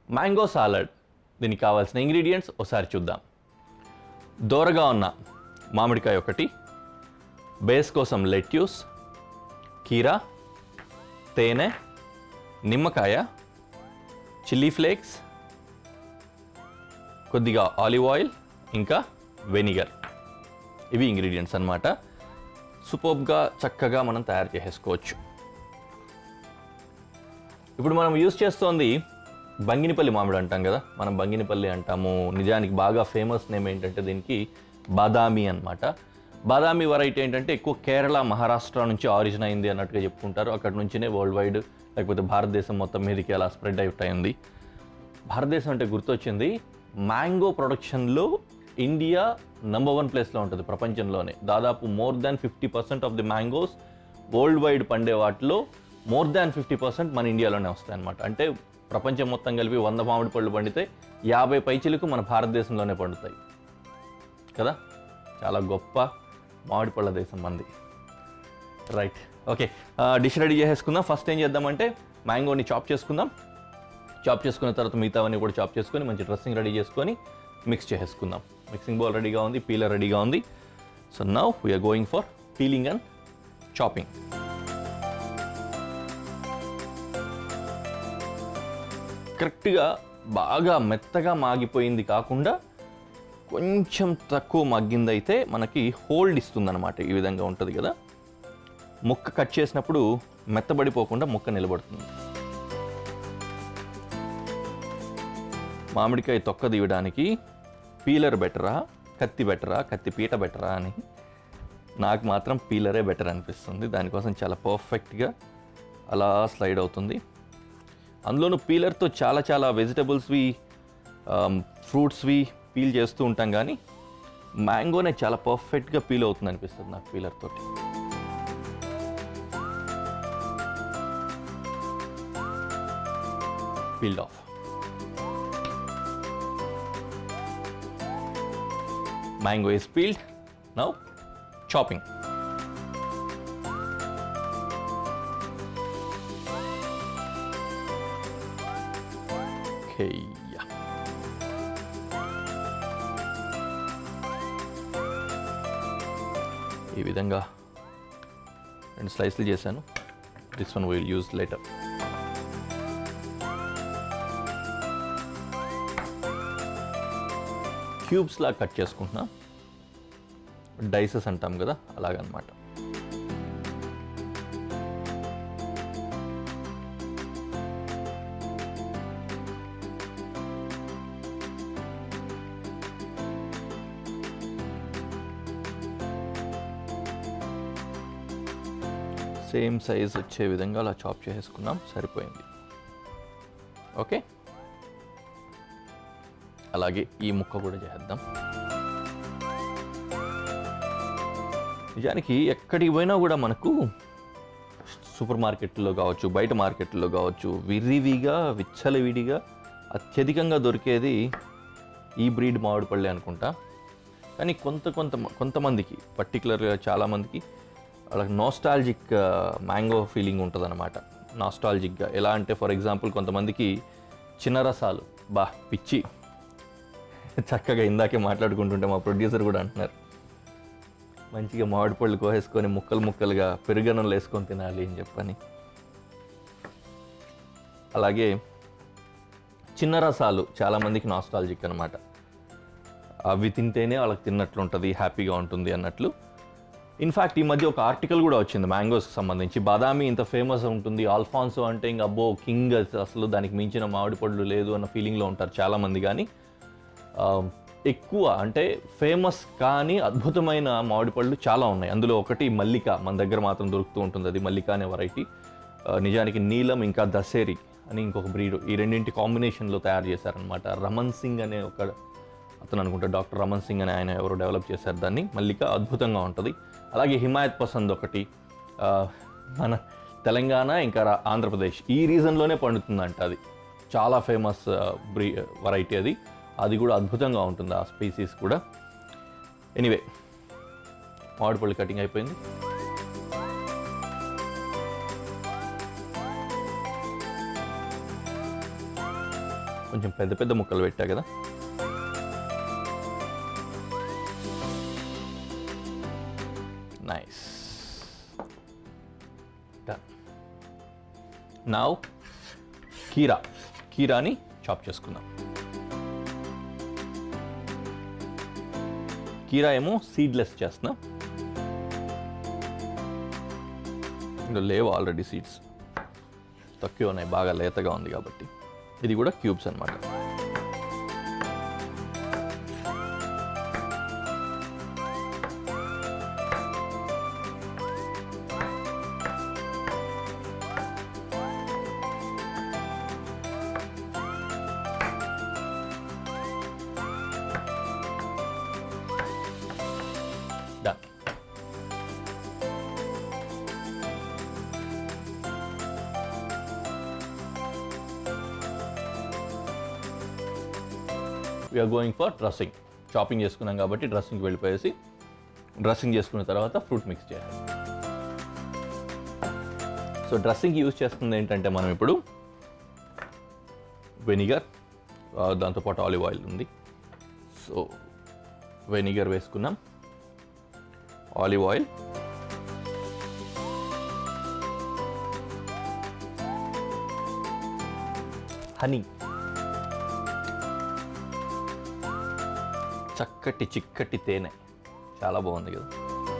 mango salad దీనికి కావాల్సిన ingredients ఒకసారి చూద్దాం దోరగా ఉన్న మామిడికాయ ఒకటి బేస్ కోసం లెట్యూస్ కీరా తేనె నిమ్మకాయ చిల్లీ ఫ్లేక్స్ కొద్దిగా ఆలివ్ ఆయిల్ ఇంకా వెనిగర్ ఇవి ఇంగ్రీడియంట్స్ అన్నమాట సూపర్గా చక్కగా మనం తయారు చేసేసుకోవచ్చు ఇప్పుడు మనం యూస్ చేస్తోంది బంగినిపల్లి మామిడి అంటాం కదా మనం బంగినిపల్లి అంటాము నిజానికి బాగా ఫేమస్ నేమ్ ఏంటంటే దీనికి బాదామి అన్నమాట బాదామి వెరైటీ ఏంటంటే ఎక్కువ కేరళ మహారాష్ట్ర నుంచి ఆరిజిన్ అయింది అన్నట్టుగా చెప్పుకుంటారు అక్కడ నుంచినే వరల్డ్ వైడ్ లేకపోతే భారతదేశం మొత్తం మీదకి అలా స్ప్రెడ్ అవుట్ అయింది భారతదేశం అంటే గుర్తొచ్చింది మ్యాంగో ప్రొడక్షన్లో ఇండియా నెంబర్ వన్ ప్లేస్లో ఉంటుంది ప్రపంచంలోనే దాదాపు more than fifty percent of the mangoes world wide పండే వాటిలో మోర్ దాన్ ఫిఫ్టీ పర్సెంట్ మన ఇండియాలోనే వస్తాయి అనమాట అంటే ప్రపంచం మొత్తం కలిపి వంద మామిడి పళ్ళు పండితే యాభై పైచిలకు మన భారతదేశంలోనే పండుతాయి కదా చాలా గొప్ప మామిడి పళ్ళ దేశం మంది రైట్ ఓకే డిష్ రెడీ చేసేసుకుందాం ఫస్ట్ ఏం చేద్దామంటే మ్యాంగోని చాప్ చేసుకుందాం చాప్ చేసుకున్న తర్వాత మిగతావన్నీ కూడా చాప్ చేసుకొని మంచి డ్రెస్సింగ్ రెడీ చేసుకొని మిక్స్ చేసేసుకుందాం మిక్సింగ్ బౌల్ రెడీగా ఉంది పీలర్ రెడీగా ఉంది so now we are going for peeling and chopping కరెక్ట్గా బాగా మెత్తగా మాగిపోయింది కాకుండా కొంచెం తక్కువ మగ్గిందైతే మనకి హోల్డ్ ఇస్తుందన్నమాట ఈ విధంగా ఉంటుంది కదా ముక్క కట్ చేసినప్పుడు మెత్తబడిపోకుండా ముక్క నిలబడుతుంది మామిడికాయ తొక్క తీయడానికి పీలర్ బెటరా కత్తి బెటరా కత్తి పీట బెటరా అని నాకు మాత్రం పీలరే బెటర్ అనిపిస్తుంది దానికోసం చాలా పర్ఫెక్ట్గా అలా స్లైడ్ అవుతుంది అందులోనూ పీలర్తో చాలా చాలా వెజిటబుల్స్వి ఫ్రూట్స్వి పీల్ చేస్తూ ఉంటాం కానీ మ్యాంగోనే చాలా పర్ఫెక్ట్గా పీల్ అవుతుంది అనిపిస్తుంది నాకు పీలర్ తోటి peeled off mango is peeled now chopping okay yeah ఈ విధంగా రెండు స్లైస్లు చేశాను this one will use later cubes లా కట్ చేసుకుంటున్నా డైసెస్ అంటాం కదా అలాగనమాట సేమ్ సైజ్ వచ్చే విధంగా అలా చాప్ చేసుకున్నాం సరిపోయింది ఓకే అలాగే ఈ ముక్క కూడా చేద్దాం నిజానికి ఎక్కడికి పోయినా కూడా మనకు సూపర్ మార్కెట్లో కావచ్చు బయట మార్కెట్లో కావచ్చు విరివిగా విచ్చలవిడిగా అత్యధికంగా దొరికేది ఈ బ్రీడ్ మామిడి పళ్ళే అనుకుంటా కానీ కొంత కొంత కొంతమందికి పర్టికులర్గా చాలామందికి వాళ్ళకి నోస్టాలజిక్ మ్యాంగో ఫీలింగ్ ఉంటుంది అనమాట నాస్టాలజిక్గా ఎలా అంటే ఫర్ ఎగ్జాంపుల్ కొంతమందికి చిన్న రసాలు బా పిచ్చి చక్కగా ఇందాకే మాట్లాడుకుంటుంటే మా ప్రొడ్యూసర్ కూడా అంటున్నారు మంచిగా మామిడి పళ్ళు కోసేసుకొని ముక్కలు ముక్కలుగా పెరుగన్నంలో వేసుకొని తినాలి అని చెప్పని అలాగే చిన్న రసాలు చాలామందికి నాస్టాలజిక్ అనమాట అవి తింటేనే వాళ్ళకి తిన్నట్లు ఉంటుంది హ్యాపీగా ఉంటుంది అన్నట్లు ఇన్ఫ్యాక్ట్ ఈ మధ్య ఒక ఆర్టికల్ కూడా వచ్చింది మ్యాంగోస్కి సంబంధించి బాదామి ఇంత ఫేమస్ ఉంటుంది ఆల్ఫాన్సో అంటే ఇంక అబ్బో కింగ్ అసలు దానికి మించిన మామిడి పళ్ళు లేదు అన్న ఫీలింగ్లో ఉంటారు చాలామంది కానీ ఆ, ఎక్కువ అంటే ఫేమస్ కానీ అద్భుతమైన మామిడి పళ్ళు చాలా ఉన్నాయి అందులో ఒకటి మల్లిక మన దగ్గర మాత్రం దొరుకుతూ ఉంటుంది అది మల్లిక అనే వెరైటీ నిజానికి నీలం ఇంకా దసేరి అని ఇంకొక బ్రీడ్ ఈ రెండింటి కాంబినేషన్లో తయారు చేశారనమాట రమన్ సింగ్ అనే ఒక అతను అనుకుంటా డాక్టర్ రమన్ సింగ్ అనే ఆయన ఎవరు డెవలప్ చేశారు దాన్ని మల్లిక అద్భుతంగా ఉంటుంది అలాగే హిమాయత్ పసంద్ ఒకటి ఆ, మన తెలంగాణ ఇంకా రా- ఆంధ్రప్రదేశ్ ఈ రీజన్లోనే పండుతుందంట అది చాలా ఫేమస్ బ్రీ వెరైటీ అది అది కూడా అద్భుతంగా ఉంటుంది ఆ స్పీసీస్ కూడా ఎనీవే మామిడిపళ్ళు కటింగ్ అయిపోయింది కొంచెం పెద్ద పెద్ద ముక్కలు పెట్టా కదా నైస్ డన్ నౌ కీరా కీరాని చాప్ చేసుకుందాం కీరా ఏమో సీడ్లెస్ చేస్తున్నా ఇందులో లేవు ఆల్రెడీ సీడ్స్ తక్కువ ఉన్నాయి బాగా లేతగా ఉంది కాబట్టి ఇది కూడా క్యూబ్స్ అన్నమాట done we are going for dressing shopping చేసుకున్నాం కాబట్టి డ్రెస్సింగ్కి వెళ్ళిపోయేసి డ్రెస్సింగ్ చేసుకున్న తర్వాత ఫ్రూట్ మిక్స్ చేయాలి సో డ్రెస్సింగ్కి యూజ్ చేస్తుంది ఏంటంటే మనం ఇప్పుడు వెనిగర్ దాంతోపాటు ఆలివ్ ఆయిల్ ఉంది సో వెనిగర్ వేసుకున్నాం ఆలివ్ ఆయిల్ హనీ చక్కటి చిక్కటి తేనె చాలా బాగుంది కదా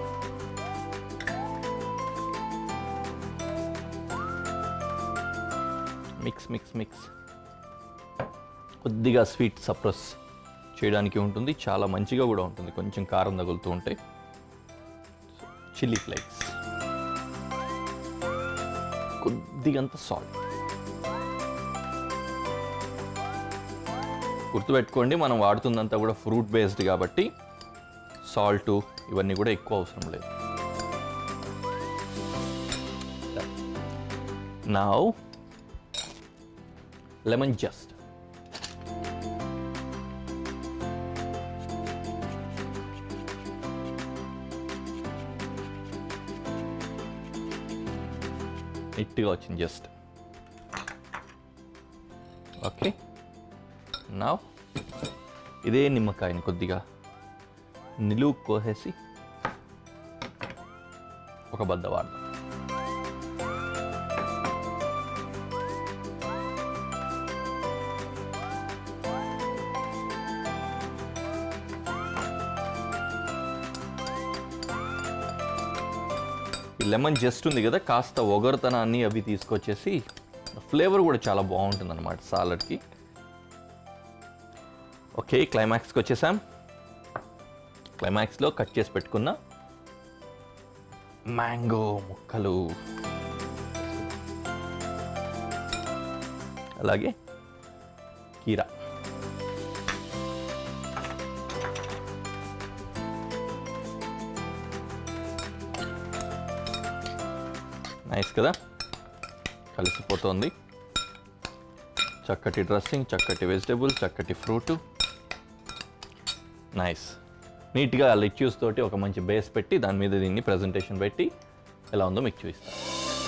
మిక్స్ మిక్స్ మిక్స్ కొద్దిగా స్వీట్ సప్రెస్ చేయడానికి ఉంటుంది చాలా మంచిగా కూడా ఉంటుంది కొంచెం కారం తగులుతూ ఉంటాయి చిల్లీ ఫ్లేక్స్ కొద్దిగంత సాల్ట్ గుర్తుపెట్టుకోండి మనం వాడుతుందంతా కూడా ఫ్రూట్ బేస్డ్ కాబట్టి సాల్ట్ ఇవన్నీ కూడా ఎక్కువ అవసరం లేదు నా లెమన్ జస్ట్ నీట్గా వచ్చింది జస్ట్ ఓకే నా ఇదే నిమ్మకాయని కొద్దిగా నిలువు కోసేసి ఒక బద్ద వాడదాం ఈ లెమన్ జస్ట్ ఉంది కదా కాస్త ఒగరుతనాన్ని అవి తీసుకొచ్చేసి ఫ్లేవర్ కూడా చాలా బాగుంటుంది అనమాట సాలడ్కి ఓకే క్లైమాక్స్కి వచ్చేసాం క్లైమాక్స్లో కట్ చేసి పెట్టుకున్న మ్యాంగో ముక్కలు అలాగే కీరా నైస్ కదా కలిసిపోతుంది చక్కటి డ్రెస్సింగ్ చక్కటి వెజిటేబుల్ చక్కటి ఫ్రూట్ నైస్ నీట్గా లిక్యూస్ తోటి ఒక మంచి బేస్ పెట్టి దాని మీద దీన్ని ప్రజెంటేషన్ పెట్టి ఎలా ఉందో మీకు చూపిస్తాను